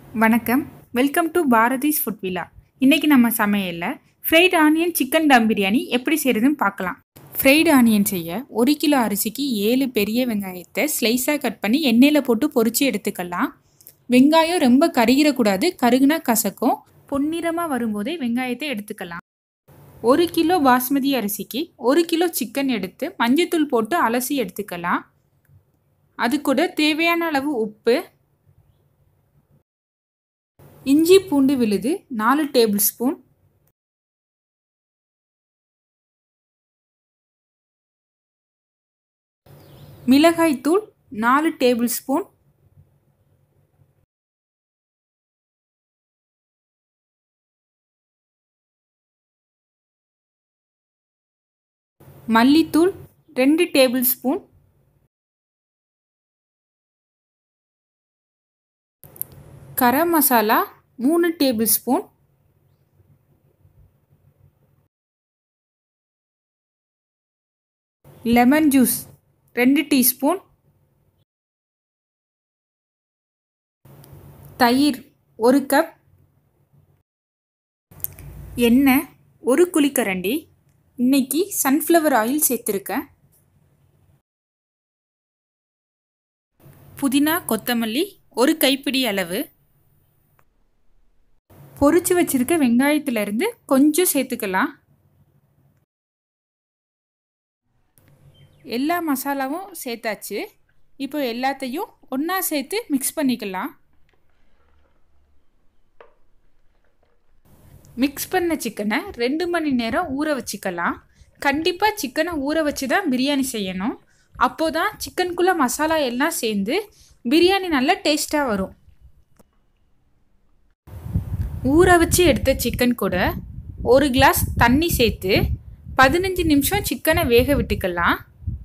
வணக்கம் welcome to Bharathi's food villa இன்றைக்கி நம்ம சமையலில் fried onion chicken dum biryani எப்படி செய்கிறதுன்னு பார்க்கலாம் ஃப்ரைட் ஆனியன் செய்ய ஒரு கிலோ அரிசிக்கு ஏழு பெரிய வெங்காயத்தை ஸ்லைஸாக கட் பண்ணி எண்ணெயில் போட்டு பொரிச்சு எடுத்துக்கலாம் வெங்காயம் ரொம்ப கருகிடக்கூடாது கருகுனா கசக்கும் பொன்னிறமாக வரும்போதே வெங்காயத்தை எடுத்துக்கலாம் ஒரு கிலோ பாஸ்மதி அரிசிக்கு ஒரு கிலோ சிக்கன் எடுத்து மஞ்சத்தூள் போட்டு அலசி எடுத்துக்கலாம் அது கூட தேவையான அளவு உப்பு இஞ்சி பூண்டு விழுது நாலு டேபிள் ஸ்பூன் மிளகாய்த்தூள் நாலு டேபிள் ஸ்பூன் மல்லித்தூள் ரெண்டு டேபிள் ஸ்பூன் கரம் மசாலா மூணு டேபிள் ஸ்பூன் லெமன் ஜூஸ் ரெண்டு டீஸ்பூன் தயிர் ஒரு கப் எண்ணெய் ஒரு குழிக்கரண்டி இன்னைக்கு சன்ஃப்ளவர் ஆயில் சேர்த்துருக்கேன் புதினா கொத்தமல்லி ஒரு கைப்பிடி அளவு பொரிச்சு வச்சிருக்க வெங்காயத்திலிருந்து கொஞ்சம் சேர்த்துக்கலாம் எல்லா மசாலாவும் சேர்த்தாச்சு இப்போ எல்லாத்தையும் ஒன்றா சேர்த்து மிக்ஸ் பண்ணிக்கலாம் மிக்ஸ் பண்ண சிக்கனை ரெண்டு மணி நேரம் ஊற வச்சுக்கலாம் கண்டிப்பாக சிக்கனை ஊற வச்சு தான் பிரியாணி செய்யணும் அப்போ தான் சிக்கனுக்குள்ளே மசாலா எல்லாம் சேர்ந்து பிரியாணி நல்லா டேஸ்ட்டாக வரும் ஊற வச்சு எடுத்த சிக்கன் கூட ஒரு கிளாஸ் தண்ணி சேர்த்து பதினஞ்சு நிமிஷம் சிக்கனை வேக விட்டுக்கலாம்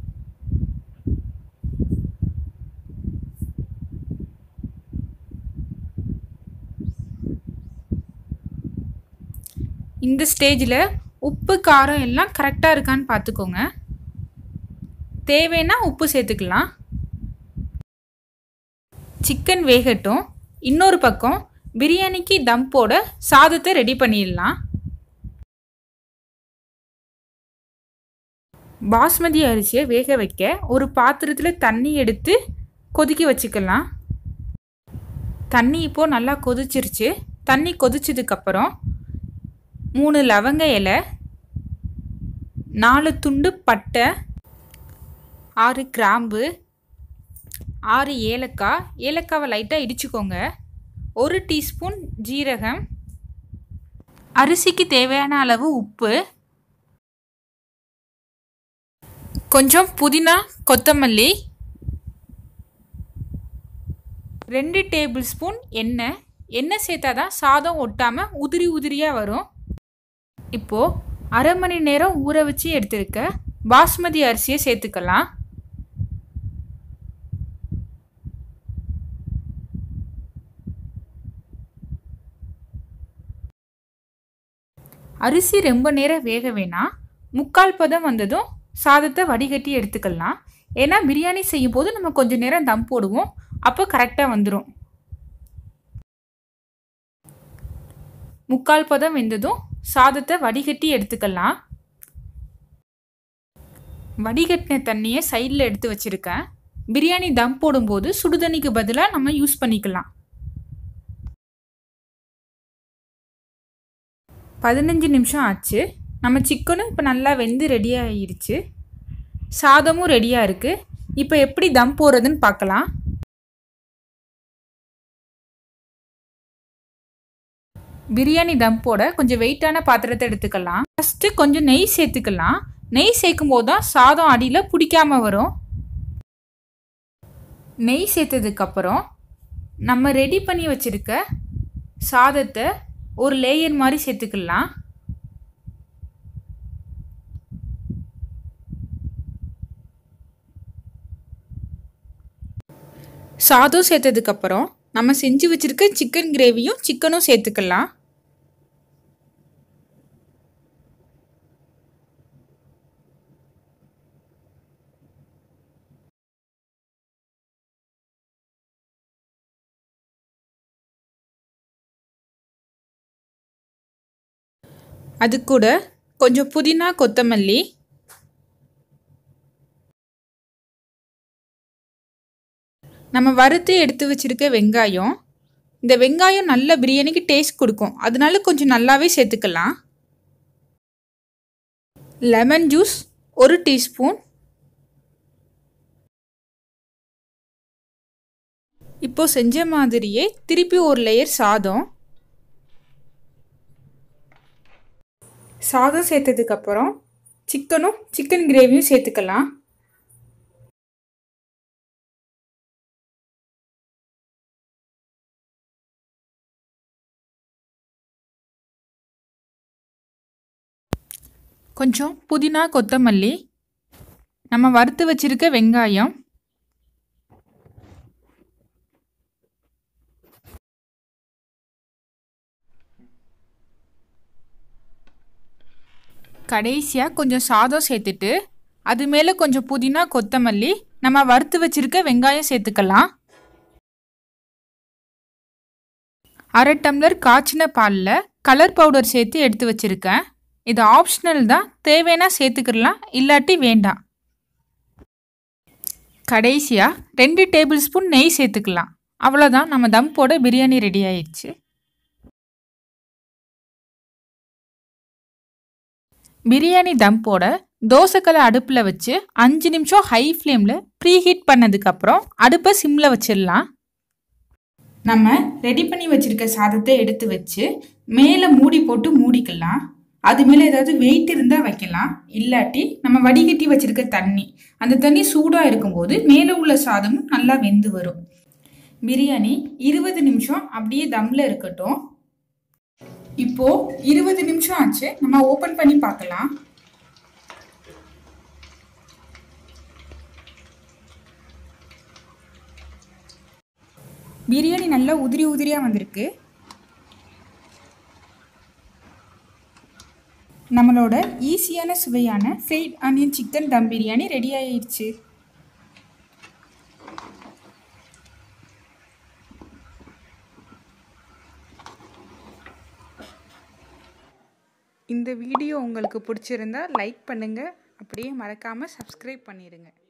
இந்த ஸ்டேஜில் உப்பு காரம் எல்லாம் கரெக்டாக இருக்கான்னு பார்த்துக்கோங்க தேவைன்னா உப்பு சேர்த்துக்கலாம் சிக்கன் வேகட்டும் இன்னொரு பக்கம் பிரியாணிக்கு தம் போட சாதத்தை ரெடி பண்ணிடலாம் பாஸ்மதி அரிசியை வேக வைக்க ஒரு பாத்திரத்தில் தண்ணி எடுத்து கொதிக்க வச்சுக்கலாம் தண்ணி இப்போது நல்லா கொதிச்சிருச்சு தண்ணி கொதிச்சதுக்கப்புறம் மூணு லவங்க இலை நாலு துண்டு பட்டை ஆறு கிராம்பு ஆறு ஏலக்காய் ஏலக்காவை லைட்டாக இடிச்சுக்கோங்க ஒரு டீஸ்பூன் ஜீரகம் அரிசிக்கு தேவையான அளவு உப்பு கொஞ்சம் புதினா கொத்தமல்லி ரெண்டு டேபிள் ஸ்பூன் எண்ணெய் எண்ணெய் சேர்த்தா தான் சாதம் ஒட்டாமல் உதிரி உதிரியாக வரும் இப்போது அரை மணி நேரம் ஊற வச்சு எடுத்துருக்க பாஸ்மதி அரிசியை சேர்த்துக்கலாம் அரிசி ரொம்ப நேரம் வேக வேணாம் முக்கால் பதம் வந்ததும் சாதத்தை வடிகட்டி எடுத்துக்கலாம் ஏன்னா பிரியாணி செய்யும் போது நம்ம கொஞ்சம் நேரம் தம் போடுவோம் அப்போ கரெக்டாக வந்துடும் முக்கால் பதம் வெந்ததும் சாதத்தை வடிகட்டி எடுத்துக்கலாம் வடிகட்டின தண்ணியை சைடில் எடுத்து வச்சுருக்கேன் பிரியாணி தம் போடும்போது சுடுதண்ணிக்கு பதிலாக நம்ம யூஸ் பண்ணிக்கலாம் பதினஞ்சு நிமிஷம் ஆச்சு நம்ம சிக்கனும் இப்போ நல்லா வெந்து ரெடியாக ஆகிருச்சு சாதமும் ரெடியாக இருக்குது இப்போ எப்படி தம் போடுறதுன்னு பார்க்கலாம் பிரியாணி தம் போட கொஞ்சம் வெயிட்டான பாத்திரத்தை எடுத்துக்கலாம் ஃபஸ்ட்டு கொஞ்சம் நெய் சேர்த்துக்கலாம் நெய் சேர்க்கும் போது தான் சாதம் அடியில் பிடிக்காம வரும் நெய் சேர்த்ததுக்கப்புறம் நம்ம ரெடி பண்ணி வச்சுருக்க சாதத்தை ஒரு லேயர் மாதிரி சேர்த்துக்கலாம் சாதம் சேர்த்ததுக்கப்புறம் நம்ம செஞ்சு வச்சுருக்க சிக்கன் கிரேவியும் சிக்கனும் சேர்த்துக்கலாம் அது கூட கொஞ்சம் புதினா கொத்தமல்லி நம்ம வறுத்து எடுத்து வச்சிருக்க வெங்காயம் இந்த வெங்காயம் நல்ல பிரியாணிக்கு டேஸ்ட் கொடுக்கும் அதனால கொஞ்சம் நல்லாவே சேர்த்துக்கலாம் லெமன் ஜூஸ் ஒரு டீஸ்பூன் இப்போ செஞ்ச மாதிரியே திருப்பி ஒரு லேயர் சாதம் சாதம் சேர்த்ததுக்கப்புறம் சிக்கனும் சிக்கன் கிரேவியும் சேர்த்துக்கலாம் கொஞ்சம் புதினா கொத்தமல்லி நம்ம வறுத்து வச்சிருக்க வெங்காயம் கடைசியாக கொஞ்சம் சாதம் சேர்த்துட்டு அது மேலே கொஞ்சம் புதினா கொத்தமல்லி நம்ம வறுத்து வச்சிருக்க வெங்காயம் சேர்த்துக்கலாம் அரை டம்ளர் காய்ச்சின பாலில் கலர் பவுடர் சேர்த்து எடுத்து வச்சுருக்கேன் இது ஆப்ஷனல் தான் தேவைன்னா சேர்த்துக்கலாம் இல்லாட்டி வேண்டாம் கடைசியாக ரெண்டு டேபிள் ஸ்பூன் நெய் சேர்த்துக்கலாம் அவ்வளோதான் நம்ம தம் போட பிரியாணி ரெடி ஆயிடுச்சு பிரியாணி தம் போட தோசைக்கலை அடுப்பில் வச்சு அஞ்சு நிமிஷம் ஹை ஃப்ளேமில் ப்ரீ ஹீட் பண்ணதுக்கப்புறம் அடுப்பை சிம்மில் வச்சிடலாம் நம்ம ரெடி பண்ணி வச்சுருக்க சாதத்தை எடுத்து வச்சு மேலே மூடி போட்டு மூடிக்கலாம் அது மேலே ஏதாவது வெயிட் இருந்தால் வைக்கலாம் இல்லாட்டி நம்ம வடிகட்டி வச்சுருக்க தண்ணி அந்த தண்ணி சூடாக இருக்கும்போது மேலே உள்ள சாதமும் நல்லா வெந்து வரும் பிரியாணி இருபது நிமிஷம் அப்படியே தம்மில் இருக்கட்டும் இப்போ இருபது நிமிஷம் ஆச்சு நம்ம ஓப்பன் பண்ணி பார்க்கலாம் பிரியாணி நல்லா உதிரி உதிரியாக வந்திருக்கு நம்மளோட ஈஸியான சுவையான fried onion chicken dum biryani ready ஆயிடுச்சு இந்த வீடியோ உங்களுக்கு பிடிச்சிருந்தா லைக் பண்ணுங்கள் அப்படியே மறக்காமல் சப்ஸ்கிரைப் பண்ணிடுங்க